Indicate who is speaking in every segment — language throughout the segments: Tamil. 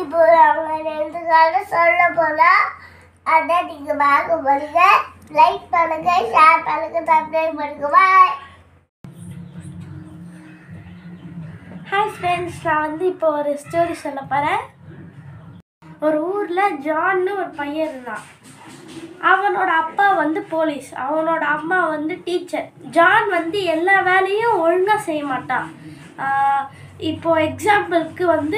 Speaker 1: இப்போ அவங்க ரெண்டு காலம் சொல்ல போனா அதை நீங்க பார்க்க போறீங்க லைக் பண்ணுங்க ஷேர் பண்ணுங்க சப்ஸ்கிரைப் பண்ணுங்க பாய்
Speaker 2: ஹாய் ஃப்ரெண்ட்ஸ் நான் வந்து இப்போ ஒரு ஸ்டோரி சொல்ல போகிறேன் ஒரு ஊரில் ஜான்னு ஒரு பையன் இருந்தான் அவனோட அப்பா வந்து போலீஸ் அவனோட அம்மா வந்து டீச்சர் ஜான் வந்து எல்லா வேலையும் ஒழுங்காக செய்ய மாட்டான் ஆஹ் இப்போ எக்ஸாம்பிளுக்கு வந்து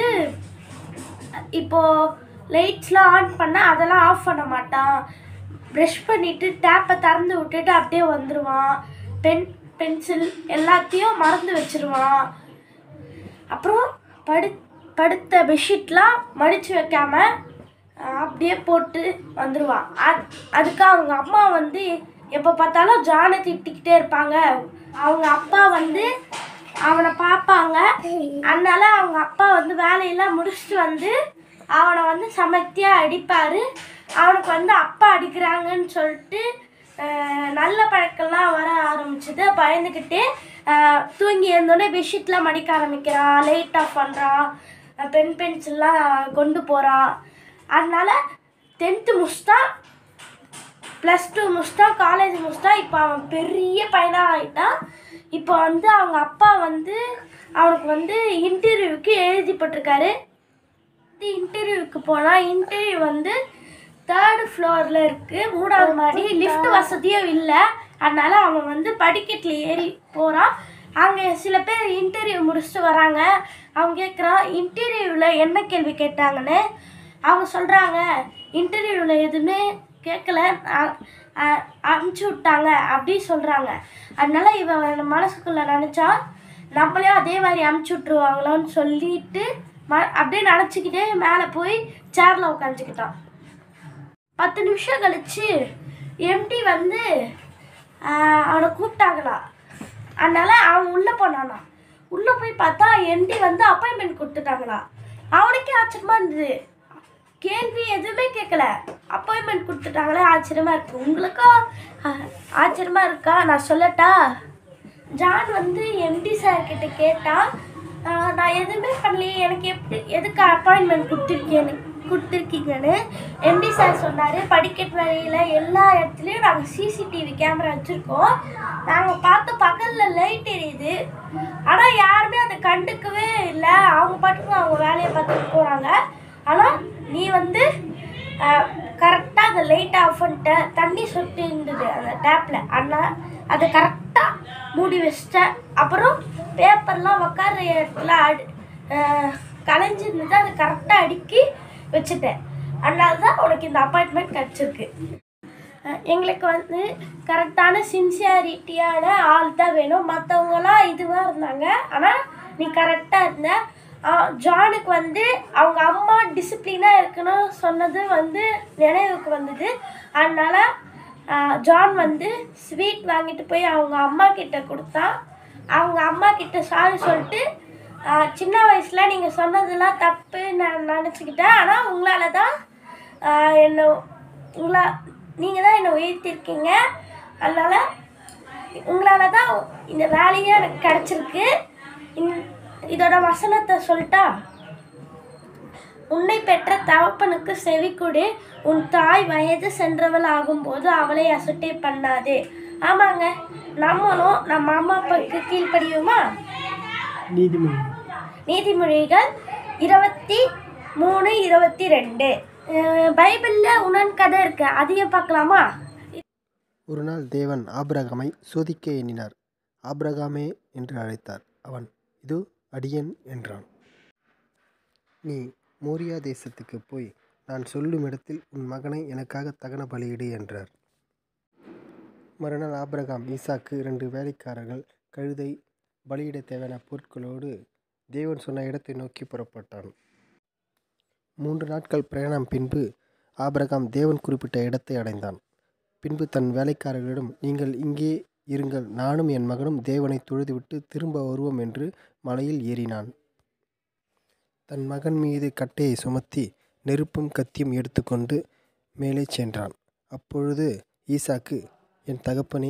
Speaker 2: இப்போ லைட்ஸ்லாம் ஆன் பண்ணால் அதெல்லாம் ஆஃப் பண்ண மாட்டான் ப்ரஷ் பண்ணிவிட்டு டேப்பை திறந்து விட்டுட்டு அப்படியே வந்துடுவான் பென் பென்சில் எல்லாத்தையும் மறந்து வச்சிருவான் அப்புறம் படு படுத்த பெட்ஷீட்லாம் மடித்து வைக்காம அஹ், அப்படியே போட்டு வந்துடுவான் அது அதுக்கு அவங்க அம்மா வந்து எப்போ பார்த்தாலும் ஜானை திட்டிக்கிட்டே இருப்பாங்க அவங்க அப்பா வந்து அவனை பார்ப்பாங்க அதனால அவங்க அப்பா வந்து வேலையெல்லாம் முடிச்சுட்டு வந்து அவனை வந்து சமத்தியாக அடிப்பார் அவனுக்கு வந்து அப்பா அடிக்கிறாங்கன்னு சொல்லிட்டு அஹ், நல்ல பழக்கம்லாம் வர ஆரம்பிச்சது பயந்துக்கிட்டு அஹ், தூங்கி எழுந்தோடனே பெட்ஷீட்லாம் மடிக்க ஆரம்பிக்கிறான் லைட் ஆஃப் பண்ணுறான் பென் பென்சில்லாம் கொண்டு போகிறான் அதனால டென்த்து முடிச்சிட்டான் ப்ளஸ் டூ முடிச்சிட்டான் காலேஜ் முடிச்சிட்டான் இப்போ அவன் பெரிய பையனாக ஆகிட்டான் இப்போ வந்து அவங்க அப்பா வந்து அவனுக்கு வந்து இன்டர்வியூக்கு எழுதி போட்டிருக்காரு இன்டர்வியூக்கு போனால் இன்டர்வியூ வந்து தேர்டு ஃப்ளோரில் இருக்குது மூணாவது மாடி லிஃப்ட் வசதியும் இல்லை அதனால அவன் வந்து படிக்கட்டில் ஏறி போகிறான் அங்கே சில பேர் இன்டர்வியூ முடிச்சுட்டு வராங்க அவங்க கேட்குறான் இன்டர்வியூவில் என்ன கேள்வி கேட்டாங்கன்னு அவங்க சொல்கிறாங்க இன்டர்வியூவில் எதுவுமே கேட்கல அ- அ- அனுப்பிச்சி விட்டாங்க அப்படி சொல்கிறாங்க அதனால இவன் மனசுக்குள்ளே நினச்சா நம்மளே அதே மாதிரி அனுப்பிச்சி விட்ருவாங்களோன்னு சொல்லிட்டு ம அப்படியே நினச்சிக்கிட்டே மேலே போய் சேரில் உட்காந்துக்கிட்டான் பத்து நிமிஷம் கழிச்சு எம்டி வந்து ஆஹ், அவனை கூப்பிட்டாங்களாம் அதனால அவன் உள்ளே போனானா உள்ளே போய் பார்த்தா எம்டி வந்து அப்பாயின்மெண்ட் கொடுத்துட்டாங்களா அவனுக்கே ஆச்சரியமா இருந்தது கேள்வி எதுவுமே கேட்கல அப்பாயின்மெண்ட் கொடுத்துட்டாங்களே ஆச்சரியமா இருக்கு உங்களுக்கும் ஆஹ், ஆச்சரியமா இருக்கா நான் சொல்லட்டா ஜான் வந்து எம்டி சார் கிட்ட கேட்டா "ஆஹ், நான் எதுவுமே பண்ணலையே எனக்கு எப்படி எதுக்கு அப்பாயின்மெண்ட் கொடுத்துருக்கேன்னு கொடுத்துருக்கீங்கன்னு எம்டி சார் சொன்னார் படிக்கட்டு வழியில் எல்லா இடத்துலையும் நாங்கள் சிசிடிவி கேமரா வச்சுருக்கோம் நாங்கள் பார்த்து பகலில் லைட் எரியுது ஆனால் யாருமே அதை கண்டுக்கவே இல்லை அவங்க பாட்டுக்கு அவங்க வேலையை பார்த்துட்டு போகிறாங்க ஆனால் நீ வந்து கரெக்டாக அந்த லைட் ஆஃப் பண்ணிட்ட தண்ணி சொட்டு இருந்தது அந்த டேப்பில் ஆனால் அதை கரெக்டாக மூடி வச்சிட்டேன் அப்புறம் பேப்பர்லாம் உக்கார இடத்துல அடி அஹ், கலைஞ்சிருந்தது அதை கரெக்டாக அடுக்கி வச்சுட்டேன் அதனால தான் உனக்கு இந்த அப்பாயின்மெண்ட் கிடச்சிருக்கு அஹ் எங்களுக்கு வந்து கரெக்டான சின்சியாரிட்டியான ஆள் தான் வேணும் மற்றவங்களாம் இதுவாக இருந்தாங்க ஆனால் நீ கரெக்டாக இருந்த அஹ் ஜானுக்கு வந்து அவங்க அம்மா டிசிப்ளினாக இருக்கணும் சொன்னது வந்து நினைவுக்கு வந்தது அதனால அஹ் ஜான் வந்து ஸ்வீட் வாங்கிட்டு போய் அவங்க அம்மா கிட்ட கொடுத்தான் அவங்க அம்மா கிட்ட சாரி சொல்லிட்டு அஹ் சின்ன வயசில் நீங்கள் சொன்னதெல்லாம் தப்பு நான் நினச்சிக்கிட்டேன் ஆனால் உங்களால் தான் ஆஹ் என்னை உங்களா நீங்கள் தான் என்னை உயர்த்திருக்கீங்க அதனால் உங்களால் தான் இந்த வேலையே எனக்கு கிடச்சிருக்கு இந் இதோட வசனத்தை சொல்லிட்டா உன்னை பெற்ற தகப்பனுக்கு செவி கொடு உன் தாய் வயது சென்றவள் ஆகும்போது அவளை அசட்டை பண்ணாதே ஆமாங்க நம்மளும் நம்ம அம்மா அப்பாவுக்கு கீழ்ப்படியுமா
Speaker 3: நீதிமொழி
Speaker 2: நீதிமொழிகள் இருபத்தி மூணு இருபத்தி ரெண்டு பைபிளில் உணன் கதை இருக்கு அதையும் பார்க்கலாமா
Speaker 3: ஒரு நாள் தேவன் ஆபிரகாமை சோதிக்க எண்ணினார் ஆபிரகாமே என்று அழைத்தார் அவன் இது அடியேன் என்றான் நீ மோரியா தேசத்துக்கு போய் நான் சொல்லும் இடத்தில் உன் மகனை எனக்காக தகன பலியிடு என்றார் மறுநாள் ஆபிரகாம் ஈசாக்கு இரண்டு வேலைக்காரர்கள் கழுதை பலியிட தேவையான பொருட்களோடு தேவன் சொன்ன இடத்தை நோக்கி புறப்பட்டான் மூன்று நாட்கள் பிரயாணம் பின்பு ஆபிரகாம் தேவன் குறிப்பிட்ட இடத்தை அடைந்தான் பின்பு தன் வேலைக்காரர்களிடம் நீங்கள் இங்கே இருங்கள் நானும் என் மகனும் தேவனை தொழுதுவிட்டு திரும்ப வருவோம் என்று மலையில் ஏறினான் தன் மகன் மீது கட்டையை சுமத்தி நெருப்பும் கத்தியும் எடுத்துக்கொண்டு மேலே சென்றான் அப்பொழுது ஈசாக்கு என் தகப்பனே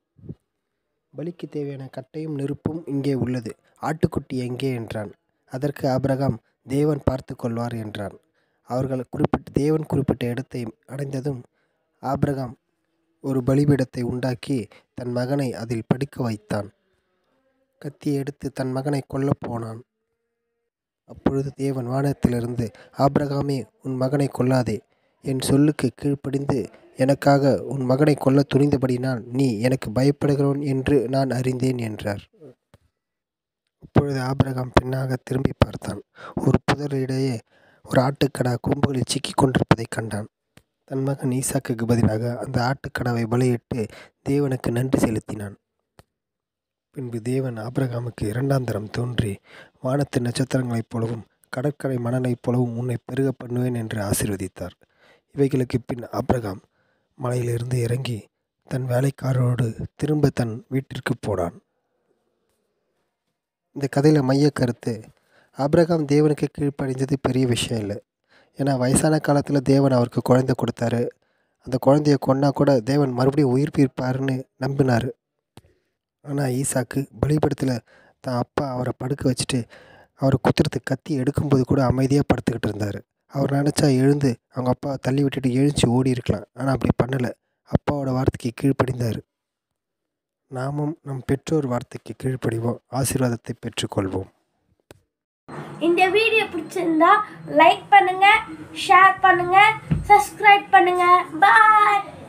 Speaker 3: பலிக்கு தேவையான கட்டையும் நெருப்பும் இங்கே உள்ளது ஆட்டுக்குட்டி எங்கே என்றான் அதற்கு ஆபிரகாம் தேவன் பார்த்து கொள்வார் என்றான் அவர்கள் குறிப்பிட்ட தேவன் குறிப்பிட்ட இடத்தை அடைந்ததும் ஆபிரகாம் ஒரு பலிபீடத்தை உண்டாக்கி தன் மகனை அதில் படுக்க வைத்தான் கத்தியை எடுத்து தன் மகனை கொல்லப் போனான் அப்பொழுது தேவன் வானத்திலிருந்து ஆபிரகாமே உன் மகனை கொல்லாதே என் சொல்லுக்கு கீழ்ப்படிந்து எனக்காக உன் மகனை கொல்ல துணிந்தபடினால் நீ எனக்கு பயப்படுகிறவன் என்று நான் அறிந்தேன் என்றார் அப்பொழுது ஆபிரகாம் பின்னாக திரும்பி பார்த்தான் ஒரு புதரிடையே ஒரு ஆட்டுக்கடா கொம்புகளில் சிக்கிக் கொண்டிருப்பதைக் கண்டான் தன் மகன் ஈசாக்குக்கு பதிலாக அந்த ஆட்டுக்கடாவை பலியிட்டு தேவனுக்கு நன்றி செலுத்தினான் பின்பு தேவன் ஆபிரகாமுக்கு இரண்டாம் தரம் தோன்றி வானத்து நட்சத்திரங்களைப் போலவும் கடற்கரை மணலைப் போலவும் உன்னை பெருக பண்ணுவேன் என்று ஆசீர்வதித்தார் இவைகளுக்கு பின் ஆபிரகாம் மலையிலிருந்து இறங்கி தன் வேலைக்காரரோடு திரும்ப தன் வீட்டிற்கு போனான் இந்த கதையில் மைய கருத்து ஆபிரகாம் தேவனுக்கு கீழ்ப்படிஞ்சது பெரிய விஷயம் இல்லை ஏன்னா வயசான காலத்தில் தேவன் அவருக்கு குழந்தை கொடுத்தாரு அந்த குழந்தைய கொன்னா கூட தேவன் மறுபடியும் உயிர் பிரிப்பாருன்னு நம்பினார் ஆனால் ஈசாக்கு பலிபடத்தில் தான் அப்பா அவரை படுக்க வச்சுட்டு அவரை குத்துறதுக்கு கத்தி எடுக்கும்போது கூட அமைதியாக படுத்துக்கிட்டு இருந்தார் அவர் நினச்சா எழுந்து அவங்க அப்பாவை தள்ளி விட்டுட்டு எழுந்துச்சி ஓடி இருக்கலாம் ஆனால் அப்படி பண்ணலை அப்பாவோட வார்த்தைக்கு கீழ்ப்படிந்தார் நாமும் நம் பெற்றோர் வார்த்தைக்கு கீழ்ப்படிவோம் ஆசீர்வாதத்தை பெற்றுக்கொள்வோம்
Speaker 2: இந்த வீடியோ பிடிச்சிருந்தா லைக் பண்ணுங்க ஷேர் பண்ணுங்க சப்ஸ்கிரைப் பண்ணுங்க பாய்